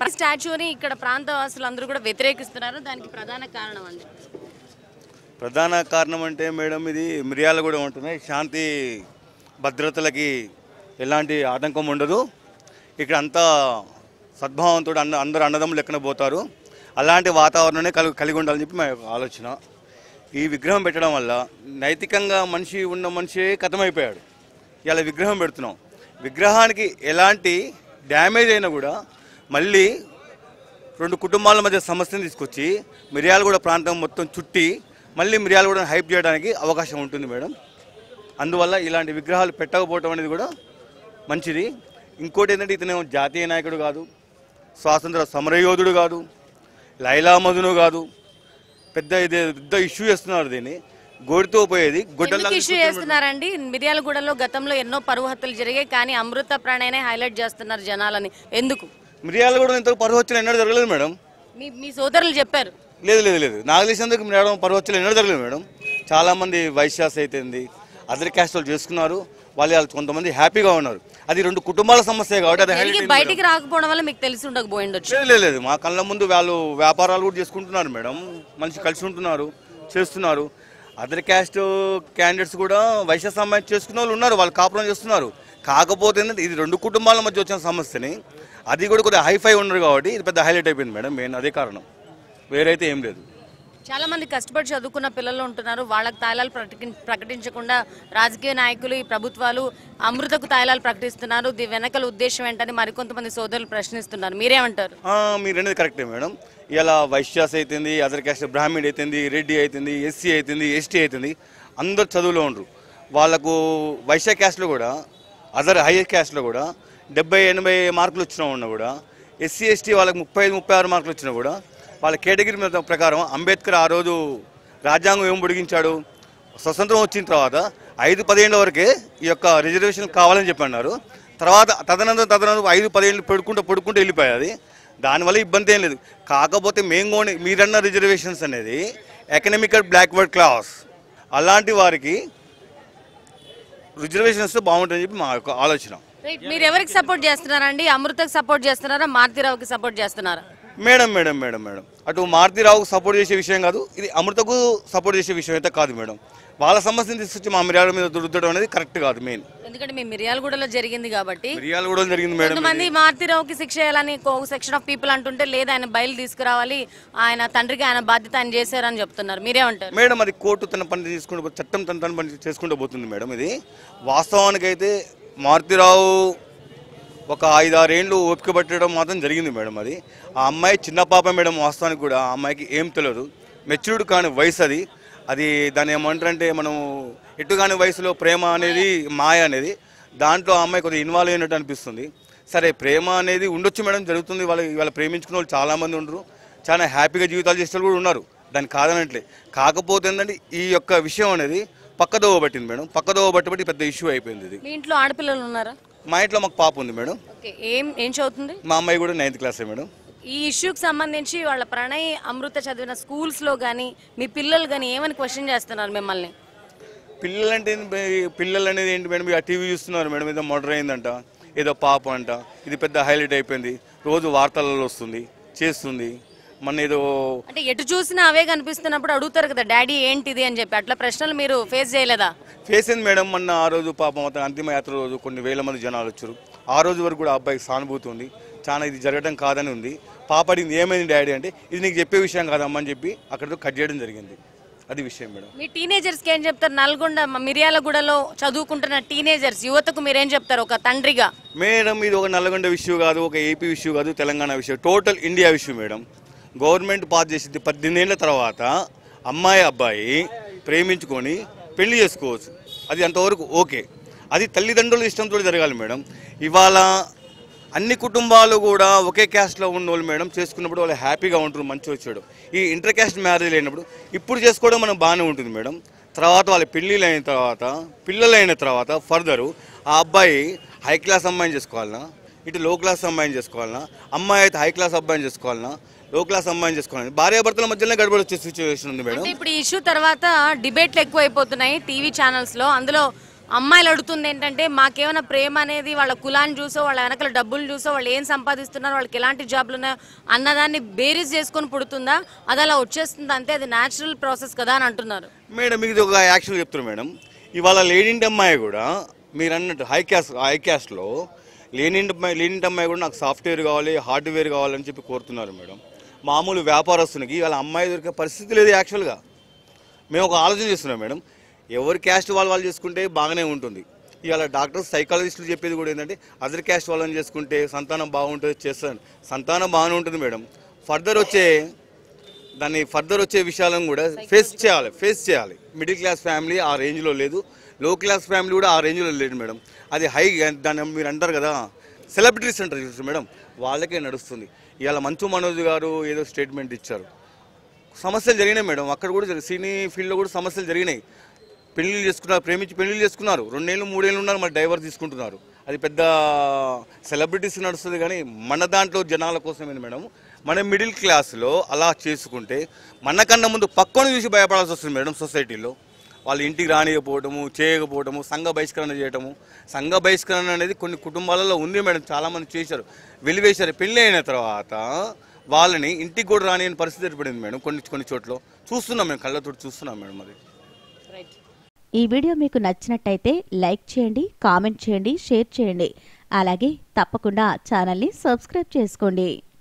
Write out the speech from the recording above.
స్టాచ్యూని ఇక్కడ ప్రాంత వాసులు అందరూ కూడా వ్యతిరేకిస్తున్నారు దానికి ప్రధాన కారణం అండి ప్రధాన కారణం అంటే మేడం ఇది మిర్యాలగూడ ఉంటున్నాయి శాంతి భద్రతలకి ఎలాంటి ఆటంకం ఉండదు ఇక్కడ అంతా సద్భావంతో అన్న అందరూ అన్నదమ్ములు లెక్కన పోతారు అలాంటి వాతావరణమే కలిగి కలిగి ఉండాలని చెప్పి మా యొక్క ఆలోచన ఈ విగ్రహం పెట్టడం వల్ల నైతికంగా మనిషి ఉన్న మనిషి కథమైపోయాడు ఇలా విగ్రహం పెడుతున్నాం విగ్రహానికి ఎలాంటి డ్యామేజ్ అయినా కూడా మళ్ళీ రెండు కుటుంబాల మధ్య సమస్యను తీసుకొచ్చి మిర్యాలగూడ ప్రాంతం మొత్తం చుట్టి మళ్ళీ మిర్యాలగూడ హైప్ చేయడానికి అవకాశం ఉంటుంది మేడం అందువల్ల ఇలాంటి విగ్రహాలు పెట్టకపోవడం అనేది కూడా మంచిది ఇంకోటి ఏంటంటే ఇతను జాతీయ నాయకుడు కాదు స్వాతంత్ర సమరయోధుడు కాదు లైలా మధును కాదు పెద్ద ఇది పెద్ద ఇష్యూ చేస్తున్నారు దీన్ని గోడితో పోయేది గొడ్డల్లా ఎందుకు ఇష్యూ చేస్తున్నారండి మిర్యాలగూడలో గతంలో ఎన్నో పరువు హత్యలు జరిగాయి కానీ అమృత ప్రాణైనే హైలైట్ చేస్తున్నారు జనాలని ఎందుకు మిర్యాలగూడ ఇంత పరువచ్చలు ఎన్నడూ జరగలేదు మేడం మీ మీ సోదరులు చెప్పారు లేదు లేదు లేదు నాకు తెలిసినందుకు మేడం పర్వచ్చలు ఎన్నడూ జరగలేదు మేడం చాలామంది వైశ్యాస్ అయితేంది అదర్ క్యాస్ట్ వాళ్ళు చేసుకున్నారు వాళ్ళు వాళ్ళు కొంతమంది హ్యాపీగా ఉన్నారు అది రెండు కుటుంబాల సమస్య కాబట్టి అది తిరిగి highlight అయింది బయటికి రాకపోవడం వల్ల మీకు తెలిసి ఉండకపోయిండొచ్చు లేదు లేదు లేదు మా కళ్ళ ముందు వాళ్ళు వ్యాపారాలు కూడా చేసుకుంటున్నారు మేడం మనిషి కలిసి ఉంటున్నారు చేస్తున్నారు అదర్ క్యాస్ట్ క్యాండిడేట్స్ కూడా వైశ్య సమాజం చేసుకున్న వాళ్ళు ఉన్నారు వాళ్ళు కాపురం చేస్తున్నారు కాకపోతే ఏంటంటే ఇది రెండు కుటుంబాల మధ్య వచ్చిన సమస్యని అది కూడా కొద్దిగా హైఫై ఉన్నారు కాబట్టి ఇది పెద్ద హైలైట్ అయిపోయింది మేడం మెయిన్ అదే కారణం వేరైతే ఏం లేదు చాలా మంది కష్టపడి చదువుకున్న పిల్లలు ఉంటున్నారు వాళ్ళకి తాయిలాలు ప్రకటి- ప్రకటించకుండా రాజకీయ నాయకులు ఈ ప్రభుత్వాలు అమృతకు తాయిలాలు ప్రకటిస్తున్నారు దీని వెనకల ఉద్దేశం ఏంటని మరికొంతమంది సోదరులు ప్రశ్నిస్తున్నారు మీరేమంటారు ఆ, మీరు అనేది కరెక్టే మేడం ఇలా వైశ్యాస్ అవుతుంది అదర్ క్యాస్ట్ బ్రాహ్మణ్ అవుతుంది రెడ్డి అవుతుంది ఎస్సీ అవుతుంది ఎస్టీ అవుతుంది అందరు చదువులో ఉండరు వాళ్ళకు వైశ్య క్యాస్ట్లో కూడా అదర్ హైయర్ క్యాస్ట్లో కూడా డెబ్బై ఎనభై మార్కులు వచ్చినా ఉన్నా కూడా ఎస్సీ ఎస్టీ వాళ్ళకి ముప్పై ఐదు ముప్పై ఆరు మార్కులు వచ్చినా కూడా వాళ్ళ కేటగిరీ మీద ప్రకారం అంబేద్కర్ ఆ రోజు రాజ్యాంగం ఏం పొడిగించాడు స్వతంత్రం వచ్చిన తర్వాత ఐదు పదిహేనుల వరకే ఈ యొక్క రిజర్వేషన్ కావాలని చెప్పి అన్నారు తర్వాత తదనంతరం తదనంతరం ఐదు పదిహేను పడుకుంటూ పడుకుంటూ వెళ్ళిపోయాది దానివల్ల ఇబ్బంది ఏం లేదు కాకపోతే మేము కూడా మీరన్న రిజర్వేషన్స్ అనేది ఎకనామికల్ బ్లాక్వర్డ్ క్లాస్ అలాంటి వారికి రిజర్వేషన్స్ బాగుంటుందని చెప్పి మా యొక్క ఆలోచన రైట్ మీరు ఎవరికి సపోర్ట్ చేస్తున్నారండి అమృతకు సపోర్ట్ చేస్తున్నారా మారుతిరావుకి సపోర్ట్ చేస్తున్నారా మేడం మేడం మేడం మేడం అటు మారుతిరావుకు సపోర్ట్ చేసే విషయం కాదు ఇది అమృతకు సపోర్ట్ చేసే విషయం అయితే కాదు మేడం వాళ్ళ సమస్యను తీసుకొచ్చి మా మిర్యాల మీద రుద్దడం అనేది కరెక్ట్ కాదు మెయిన్ ఎందుకంటే మీ మిర్యాలగూడలో జరిగింది కాబట్టి మిర్యాల కూడా జరిగింది మేడం కొంతమంది మారుతిరావుకి శిక్ష చేయాలని ఒక సెక్షన్ ఆఫ్ పీపుల్ అంటుంటే లేదు ఆయన బయలు తీసుకురావాలి ఆయన తండ్రికి ఆయన బాధ్యత ఆయన చేశారని చెప్తున్నారు మీరేమంటారు మేడం అది కోర్టు తన పని తీసుకుంటూ పో- చట్టం తన తన పని చేసుకుంటూ పోతుంది మేడం ఇది వాస్తవానికైతే మారుతిరావు ఒక ఐదారేళ్ళు ఓపిక పట్టడం మాత్రం జరిగింది మేడం అది ఆ అమ్మాయి చిన్న పాప మేడం వాస్తవానికి కూడా ఆ అమ్మాయికి ఏం తెలియదు మెచ్యూర్డ్ కాని వయసు అది అది దాన్ని ఏమంటారంటే మనం ఎటు కాని వయసులో ప్రేమ అనేది మాయ అనేది దాంట్లో ఆ అమ్మాయి కొద్దిగా ఇన్వాల్వ్ అయినట్టు అనిపిస్తుంది సరే ప్రేమ అనేది ఉండొచ్చు మేడం జరుగుతుంది వాళ్ళ వాళ్ళ ప్రేమించుకున్న వాళ్ళు చాలామంది ఉండరు చాలా హ్యాపీగా జీవితాలు చేసే వాళ్ళు కూడా ఉన్నారు దాన్ని కాదనట్లే కాకపోతే ఏంటంటే ఈ యొక్క విషయం అనేది పక్కదోవ పట్టింది మేడం పక్కదోవ బట్టి బట్టి పెద్ద ఇష్యూ అయిపోయింది ఇది మీ ఇంట్లో ఆడపిల్లలు ఉన్నారా మా ఇంట్లో మాకు పాప ఉంది మేడం ఓకే ఏం ఏం చదువుతుంది మా అమ్మాయి కూడా నైన్త్ క్లాసే మేడం ఈ ఇష్యూకి సంబంధించి వాళ్ళ ప్రణయ్ అమృత చదివిన స్కూల్స్ లో కానీ మీ పిల్లలు కానీ ఏమని క్వశ్చన్ చేస్తున్నారు మిమ్మల్ని పిల్లలంటే ఏంటి బే- పిల్లలు అనేది ఏంటి మేడం ఆ టీవీ చూస్తున్నారు మేడం ఏదో మర్డర్ అయిందంట ఏదో పాప అంట ఇది పెద్ద హైలైట్ అయిపోయింది రోజు వార్తలలో వస్తుంది చేస్తుంది మన ఏదో అంటే ఎటు చూసినా అవే కనిపిస్తున్నప్పుడు అడుగుతారు కదా డాడీ ఏంటిది అని చెప్పి అట్లా ప్రశ్నలు మీరు ఫేస్ చేయలేదా ఫేస్ అయింది మేడం మొన్న ఆ రోజు పాపం అతను అంతిమ యాత్ర రోజు కొన్ని వేల మంది జనాలు వచ్చారు ఆ రోజు వరకు కూడా ఆ అబ్బాయికి సానుభూతి ఉంది చాలా ఇది జరగడం కాదని ఉంది పాప అడిగింది ఏమైంది డాడీ అంటే ఇది నీకు చెప్పే విషయం కాదమ్మా అని చెప్పి అక్కడితో కట్ చేయడం జరిగింది అది విషయం మేడం మీ టీనేజర్స్కి ఏం చెప్తారు నల్గొండ మ- మిర్యాలగూడలో చదువుకుంటున్న టీనేజర్స్ యువతకు మీరేం చెప్తారు ఒక తండ్రిగా మేడం ఇది ఒక నల్గొండ ఇష్యూ కాదు ఒక ఏపీ ఇష్యూ కాదు తెలంగాణ విషయం total India issue madam government pass చేసింది పద్దెనిమిది ఏళ్ళ తర్వాత అమ్మాయి అబ్బాయి ప్రేమించుకొని పెళ్లి చేసుకోవచ్చు అది అంతవరకు ఓకే అది తల్లిదండ్రుల ఇష్టంతో జరగాలి మేడం ఇవాళ అన్ని కుటుంబాలు కూడా ఒకే క్యాస్ట్లో ఉన్న వాళ్ళు మేడం చేసుకున్నప్పుడు వాళ్ళు హ్యాపీగా ఉంటారు మంచి వచ్చాడు ఈ ఇంటర్ క్యాస్ట్ మ్యారేజ్ అయినప్పుడు ఇప్పుడు చేసుకోవడం మనం బాగానే ఉంటుంది మేడం తర్వాత వాళ్ళ పెళ్ళిళ్ళు అయిన తర్వాత పిల్లలు అయిన తర్వాత ఫర్దరు ఆ అబ్బాయి హై క్లాస్ అమ్మాయిని చేసుకోవాలనా ఇటు లో క్లాస్ అమ్మాయిని చేసుకోవాలనా అమ్మాయి అయితే హై క్లాస్ అబ్బాయిని చేసుకోవాలనా లో క్లాస్ అమ్మాయిని చేసుకోవాలని భార్యాభర్తల మధ్యలో గడబడి వచ్చే సిచ్యువేషన్ ఉంది మేడం అంటే ఇప్పుడు ఈ ఇష్యూ తర్వాత డిబేట్లు ఎక్కువ అయిపోతున్నాయి టీవీ ఛానల్స్ లో అందులో అమ్మాయిలు అడుగుతుంది ఏంటంటే మాకేమైనా ప్రేమ అనేది వాళ్ళ కులాన్ని చూసో వాళ్ళ వెనకాల డబ్బులు చూసో వాళ్ళు ఏం సంపాదిస్తున్నారు వాళ్ళకి ఎలాంటి జాబ్లు ఉన్నాయో అన్నదాన్ని బేరీజ్ చేసుకొని పుడుతుందా అది అలా వచ్చేస్తుంది అంతే అది న్యాచురల్ ప్రాసెస్ కదా అని అంటున్నారు మేడం ఇది ఒక యాక్చువల్ చెప్తున్నారు మేడం ఇవాళ లేనింటి అమ్మాయి కూడా మీరు అన్నట్టు హై క్యాస్ట్ హై క్యాస్ట్లో లేనింటి అమ్మాయి లేనింటి అమ్మాయి కూడా నాకు సాఫ్ట్వేర్ కావాలి హార్డ్వేర్ కావాలని చెప్పి కోరుతున్నారు మేడం మామూలు వ్యాపారస్తునికి ఇవాళ అమ్మాయి దొరికే పరిస్థితి లేదు యాక్చువల్గా మేము ఒక ఆలోచన చేస్తున్నాం మేడం ఎవరి క్యాస్ట్ వాళ్ళు వాళ్ళు చేసుకుంటే బాగానే ఉంటుంది ఇవాళ డాక్టర్స్ సైకాలజిస్టులు చెప్పేది కూడా ఏంటంటే అదర్ క్యాస్ట్ వాళ్ళని చేసుకుంటే సంతానం బాగుంటుంది చేస్తాను సంతానం బాగానే ఉంటుంది మేడం ఫర్దర్ వచ్చే దాన్ని ఫర్దర్ వచ్చే విషయాలను కూడా ఫేస్ చేయాలి ఫేస్ చేయాలి మిడిల్ క్లాస్ ఫ్యామిలీ ఆ రేంజ్లో లేదు లో క్లాస్ ఫ్యామిలీ కూడా ఆ రేంజ్లో లేదు మేడం అది హై దాన్ని మీరు అంటారు కదా సెలబ్రిటీస్ అంటారు చూసి మేడం వాళ్ళకే నడుస్తుంది ఇవాళ మంచు మనోజ్ గారు ఏదో స్టేట్మెంట్ ఇచ్చారు సమస్యలు జరిగినాయి మేడం అక్కడ కూడా జరిగి- సినీ ఫీల్డ్లో కూడా సమస్యలు జరిగినాయి పెళ్లిళ్ళు చేసుకున్నారు ప్రేమించి పెళ్లిళ్ళు చేసుకున్నారు రెండేళ్ళు మూడేళ్ళు ఉన్నారు మరి డైవర్స్ తీసుకుంటున్నారు అది పెద్ద సెలబ్రిటీస్ నడుస్తుంది కానీ మన దాంట్లో జనాల కోసమే మేడం మన మిడిల్ క్లాస్లో అలా చేసుకుంటే మనకన్నా ముందు పక్కన చూసి భయపడాల్సి వస్తుంది మేడం సొసైటీలో వాళ్ళు ఇంటికి రానియకపోవటము చేయకపోవటము సంఘ బహిష్కరణ చేయటము సంఘ బహిష్కరణ అనేది కొన్ని కుటుంబాలలో ఉంది మేడం చాలామంది చేశారు వెలివేశారు పెళ్ళి అయిన తర్వాత వాళ్ళని ఇంటికి కూడా రానియని పరిస్థితి ఏర్పడింది మేడం కొన్ని కొన్ని చోట్ల చూస్తున్నాం మేము కళ్ళతో చూస్తున్నాం మేడం అది రైట్ ఈ వీడియో మీకు నచ్చినట్టయితే లైక్ చేయండి కామెంట్ చేయండి షేర్ చేయండి అలాగే తప్పకుండా ఛానల్ని సబ్స్క్రైబ్ చేసుకోండి